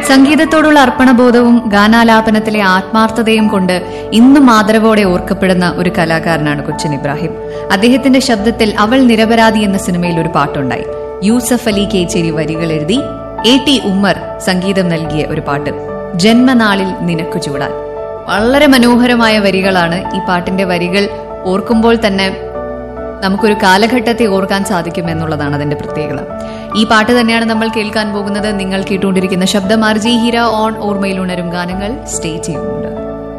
സംഗീതത്തോടുള്ള അർപ്പണബോധവും ഗാനാലാപനത്തിലെ ആത്മാർത്ഥതയും കൊണ്ട് ഇന്നും ആദരവോടെ ഓർക്കപ്പെടുന്ന ഒരു കലാകാരനാണ് കൊച്ചിൻ ഇബ്രാഹിം അദ്ദേഹത്തിന്റെ ശബ്ദത്തിൽ അവൾ നിരപരാധി എന്ന സിനിമയിൽ ഒരു പാട്ടുണ്ടായി യൂസഫ് അലി കേച്ചേരി വരികൾ എഴുതി എ ടി ഉമ്മർ സംഗീതം നൽകിയ ഒരു പാട്ട് ജന്മനാളിൽ നിനക്കു ചൂടാൻ വളരെ മനോഹരമായ വരികളാണ് ഈ പാട്ടിന്റെ വരികൾ ഓർക്കുമ്പോൾ തന്നെ നമുക്കൊരു കാലഘട്ടത്തെ ഓർക്കാൻ സാധിക്കും എന്നുള്ളതാണ് അതിന്റെ പ്രത്യേകത ഈ പാട്ട് തന്നെയാണ് നമ്മൾ കേൾക്കാൻ പോകുന്നത് നിങ്ങൾ കേട്ടുകൊണ്ടിരിക്കുന്ന ശബ്ദം ആർജി ഹീര ഓൺ ഓർമ്മയിൽ ഉണരും ഗാനങ്ങൾ സ്റ്റേ ചെയ്യുന്നുണ്ട്